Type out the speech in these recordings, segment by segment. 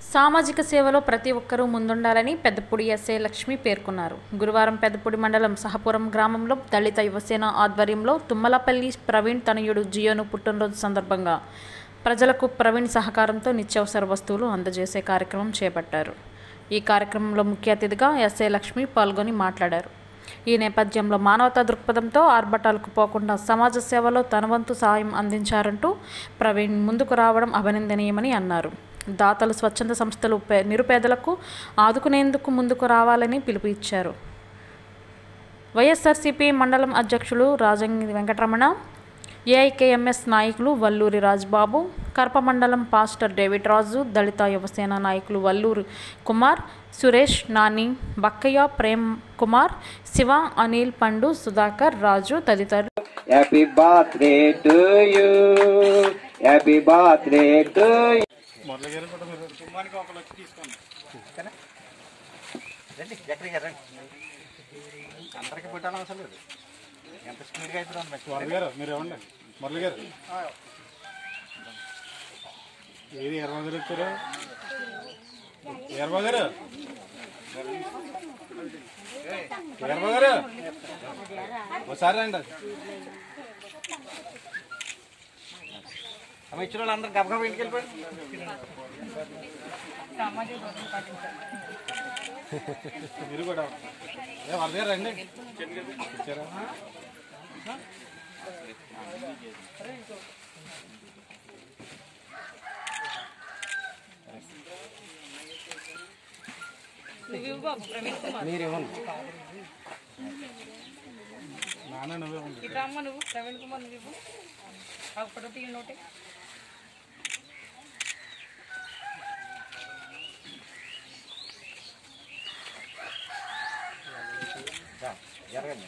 సామాజిక సేవలో ప్రతి ఒక్కరూ ముందుండాలని పెద్దపూడి ఎస్ఐ లక్ష్మి పేర్కొన్నారు గురువారం పెద్దపూడి మండలం సహపురం గ్రామంలో దళిత యువసేన ఆధ్వర్యంలో తుమ్మలపల్లి ప్రవీణ్ తనయుడు జియోను పుట్టినరోజు సందర్భంగా ప్రజలకు ప్రవీణ్ సహకారంతో నిత్యావసర వస్తువులు అందజేసే కార్యక్రమం చేపట్టారు ఈ కార్యక్రమంలో ముఖ్య అతిథిగా ఎస్ఐ లక్ష్మి పాల్గొని మాట్లాడారు ఈ నేపథ్యంలో మానవతా దృక్పథంతో ఆర్భటాలకు పోకుండా సమాజ సేవలో తన వంతు సహాయం అందించారంటూ ప్రవీణ్ ముందుకు రావడం అభినందనీయమని అన్నారు దాతలు స్వచ్ఛంద సంస్థలు పే- నిరుపేదలకు ఆదుకునేందుకు ముందుకు రావాలని పిలుపు ఇచ్చారు వైఎస్ఆర్సీపీ మండలం అధ్యక్షులు రాజంగి వెంకటరమణ ఏఐకేఎంఎస్ నాయకులు వల్లూరి రాజ్బాబు కరప మండలం పాస్టర్ డేవిడ్ రాజు దళిత యువసేన నాయకులు వల్లూరి కుమార్ సురేష్ నాని బక్కయ్య ప్రేమ్ కుమార్ శివ అనిల్ పండు సుధాకర్ రాజు తదితరులు Happy birthday to you. Happy birthday to you. రండి ఎక్కడికి రండి అందరికి పుట్టాలి అవసరం లేదు ఎంత స్పీడ్గా అవుతుంది మురళి గారు మీరు ఇవ్వండి మురళి గారు ఏది ఎర్రబాబు గారు వచ్చారు ఎర్రబాబు గారు ఎర్రబాబు గారు ఒకసారి రండి అమ్మ ఇచ్చిన వాళ్ళు అందరు గబగబా ఇంటికి వెళ్ళిపోయి మీరు కూడా ఏ వరద గారు రండి వచ్చారా నాన్న నువ్వే ఉంది ఇట్రమ్మ నువ్వు ప్రవీణ్ కుమార్ నువ్వు ఇవ్వు ఆ ఫోటో తీయండి ఒకటి జరగండి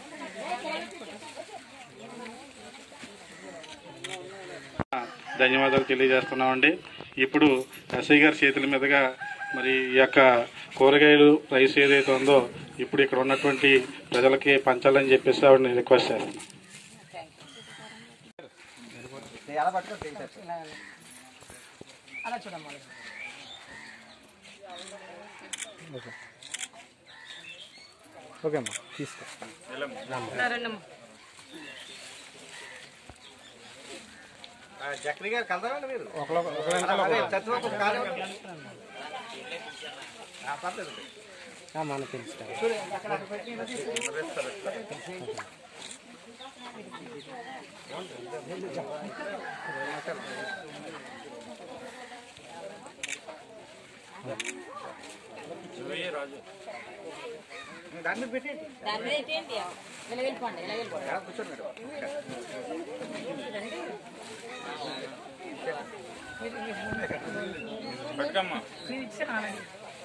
ధన్యవాదాలు తెలియజేస్తున్నామండి ఇప్పుడు ఎస్ఐ గారి చేతుల మీదుగా మరి ఈ యొక్క కూరగాయలు రైస్ ఏదైతే ఉందో ఇప్పుడు ఇక్కడ ఉన్నటువంటి ప్రజలకి పంచాలని చెప్పేసి ఆవిడని రిక్వెస్ట్ చేస్తున్నాం నేను ఎలా పట్టుకో చేసేస్తా. అలా చూడమ్మా అలా చూడు. రా, రండమ్మా. ఆ, జక్రి గారు కలదామండి మీరు ఒకళ్ళ ఒకళ్ళ వెనకాల అదే ఒకళ్ళు. చచ్చిపోతే ఒక కాలు ఆ, పర్లేదు దాని మీద పెట్టేయండి దాని మీద ఏంటి ఇలా వెళ్ళిపోండి ఇలా వెళ్ళిపోండి ఎలా కూర్చోండి మేడం మీరు ఇచ్చారు ఆనండి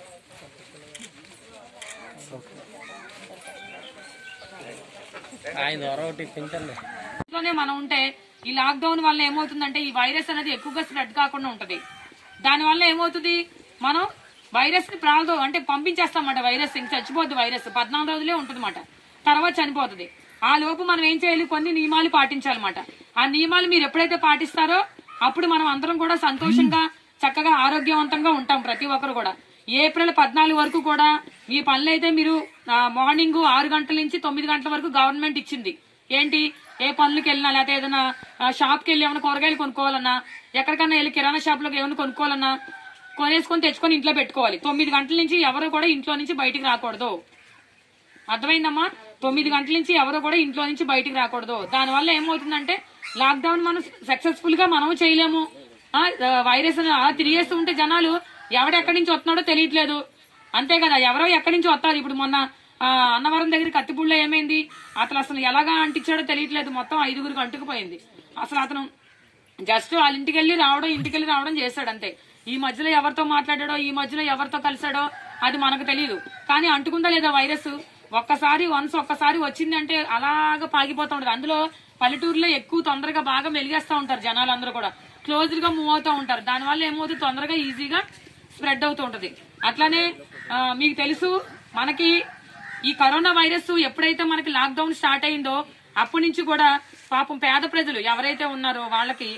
ఇంట్లోనే మనం ఉంటే ఈ లాక్డౌన్ వల్ల ఏమవుతుందంటే ఈ వైరస్ అనేది ఎక్కువగా స్ప్రెడ్ కాకుండా ఉంటది దాని వల్ల ఏమవుతుంది మనం వైరస్ ని ప్రాంతం అంటే పంపించేస్తామన్నమాట వైరస్ ఇంక చచ్చిపోద్ది వైరస్ పద్నాలుగు రోజులే ఉంటుందన్నమాట తర్వాత చనిపోతుంది ఆ లోపు మనం ఏం చేయాలి కొన్ని నియమాలు పాటించాలన్నమాట ఆ నియమాలు మీరు ఎప్పుడైతే పాటిస్తారో అప్పుడు మనం అందరం కూడా సంతోషంగా చక్కగా ఆరోగ్యవంతంగా ఉంటాం ప్రతి ఒక్కరు కూడా ఏప్రిల్ పద్నాలుగు వరకు కూడా మీ పనులు అయితే మీరు మార్నింగ్ ఆరు గంటల నుంచి తొమ్మిది గంటల వరకు గవర్నమెంట్ ఇచ్చింది ఏంటి ఏ పనులకు వెళ్ళినా లేకపోతే ఏదైనా షాప్కి వెళ్ళి ఏమైనా కూరగాయలు కొనుక్కోవాలన్నా ఎక్కడికన్నా వెళ్ళి కిరాణా షాప్లోకి ఏమైనా కొనుక్కోవాలన్నా కొనేసుకొని తెచ్చుకొని ఇంట్లో పెట్టుకోవాలి తొమ్మిది గంటల నుంచి ఎవరు కూడా ఇంట్లో నుంచి బయటికి రాకూడదు అర్థమైందమ్మా తొమ్మిది గంటల నుంచి ఎవరు కూడా ఇంట్లో నుంచి బయటికి రాకూడదు దానివల్ల ఏమవుతుందంటే లాక్డౌన్ మనం సక్సెస్ఫుల్ గా మనం చేయలేము ఆ, వైరస్ అలా తిరిగేస్తూ ఉంటే జనాలు ఎవడెక్కడి నుంచి వస్తున్నాడో తెలియట్లేదు అంతే కదా ఎవరో ఎక్కడి నుంచి వస్తారు ఇప్పుడు మొన్న ఆ, అన్నవరం దగ్గర కత్తిపూడిలో ఏమైంది అతను అసలు ఎలాగా అంటించాడో తెలియట్లేదు మొత్తం ఐదుగురికి అంటుకుపోయింది అసలు అతను జస్ట్ వాళ్ళ ఇంటికి వెళ్ళి రావడం ఇంటికి వెళ్ళి రావడం చేశాడు అంతే ఈ మధ్యలో ఎవరితో మాట్లాడాడో ఈ మధ్యలో ఎవరితో కలిసాడో అది మనకు తెలియదు కానీ అంటుకుందా లేదా వైరస్ ఒక్కసారి వన్స్ ఒక్కసారి వచ్చిందంటే అలాగా పాగిపోతూ ఉంటది అందులో పల్లెటూరులో ఎక్కువ తొందరగా బాగా మెలిగేస్తా ఉంటారు జనాలు అందరూ కూడా క్లోజ్డ్ గా మూవ్ అవుతూ ఉంటారు దానివల్ల ఏమవుతుంది తొందరగా ఈజీగా స్ప్రెడ్ అవుతూ ఉంటది అట్లానే ఆ, మీకు తెలుసు మనకి ఈ కరోనా వైరస్ ఎప్పుడైతే మనకి లాక్డౌన్ స్టార్ట్ అయిందో అప్పటి నుంచి కూడా పాపం పేద ప్రజలు ఎవరైతే ఉన్నారో వాళ్ళకి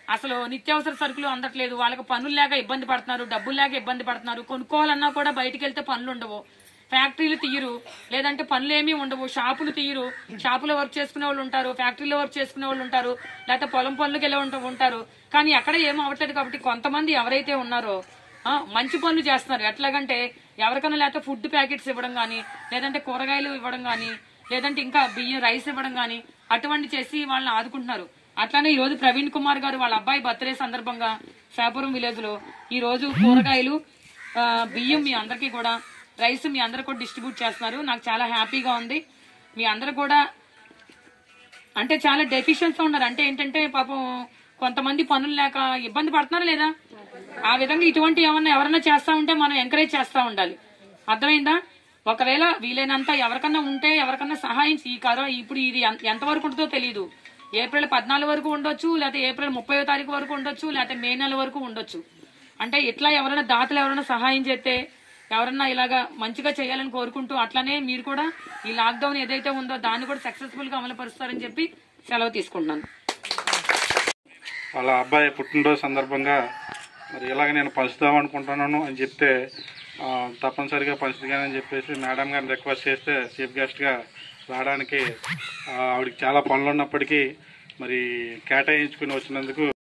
అసలు నిత్యావసర సరుకులు అందట్లేదు వాళ్ళకి పనులు లేక ఇబ్బంది పడుతున్నారు డబ్బులు లేక ఇబ్బంది పడుతున్నారు కొనుక్కోవాలన్నా కూడా బయటికి వెళ్తే పనులు ఉండవు ఫ్యాక్టరీలు తీయరు లేదంటే పనులు ఏమీ ఉండవు షాపులు తీయరు షాపులో వర్క్ చేసుకునే వాళ్ళు ఉంటారు ఫ్యాక్టరీలో వర్క్ చేసుకునే వాళ్ళు ఉంటారు లేకపోతే పొలం పనులకు వెళ్ళే ఉంట- ఉంటారు కానీ ఎక్కడ ఏం అవ్వట్లేదు కాబట్టి కొంతమంది ఎవరైతే ఉన్నారో ఆ, మంచి పనులు చేస్తున్నారు ఎట్లాగంటే ఎవరికైనా లేకపోతే ఫుడ్ ప్యాకెట్స్ ఇవ్వడం కానీ లేదంటే కూరగాయలు ఇవ్వడం కానీ లేదంటే ఇంకా బియ్యం రైస్ ఇవ్వడం కానీ అటువంటి చేసి వాళ్ళని ఆదుకుంటున్నారు అట్లానే ఈ రోజు ప్రవీణ్ కుమార్ గారు వాళ్ళ అబ్బాయి బర్త్డే సందర్భంగా శాపురం విలేజ్ లో ఈ రోజు కూరగాయలు ఆ, బియ్యం మీ అందరికీ కూడా రైస్ మీ అందరు కూడా డిస్ట్రిబ్యూట్ చేస్తున్నారు నాకు చాలా హ్యాపీగా ఉంది మీ అందరు కూడా అంటే చాలా డెఫిషియన్స్ ఉన్నారు అంటే ఏంటంటే పాపం కొంతమంది పనులు లేక ఇబ్బంది పడుతున్నారు లేదా ఆ విధంగా ఇటువంటి ఏమన్నా ఎవరన్నా చేస్తా ఉంటే మనం ఎంకరేజ్ చేస్తా ఉండాలి అర్థమైందా ఒకవేళ వీలైనంత ఎవరికన్నా ఉంటే ఎవరికన్నా సహాయం చే- ఈ కరో ఇప్పుడు ఇది ఎంత- ఎంతవరకు ఉంటుందో తెలియదు ఏప్రిల్ పద్నాలుగు వరకు ఉండొచ్చు లేకపోతే ఏప్రిల్ ముప్పై తారీఖు వరకు ఉండొచ్చు లేకపోతే మే నెల వరకు ఉండొచ్చు అంటే ఇట్లా ఎవరైనా దాతలు ఎవరైనా సహాయం చేస్తే ఎవరన్నా ఇలాగా మంచిగా చేయాలని కోరుకుంటూ అట్లానే మీరు కూడా ఈ లాక్డౌన్ ఏదైతే ఉందో దాన్ని కూడా సక్సెస్ఫుల్ గా అమలు పరుస్తారని చెప్పి సెలవు తీసుకుంటున్నాను వాళ్ళ అబ్బాయి పుట్టినరోజు సందర్భంగా మరి ఇలాగ నేను పంచుదాం అనుకుంటున్నాను అని చెప్తే ఆ, తప్పనిసరిగా పంచుతానని చెప్పేసి మేడం గారిని రిక్వెస్ట్ చేస్తే చీఫ్ గెస్ట్గా రావడానికి ఆ, ఆవిడకి చాలా పనులు ఉన్నప్పటికీ మరి కేటాయించుకుని వచ్చినందుకు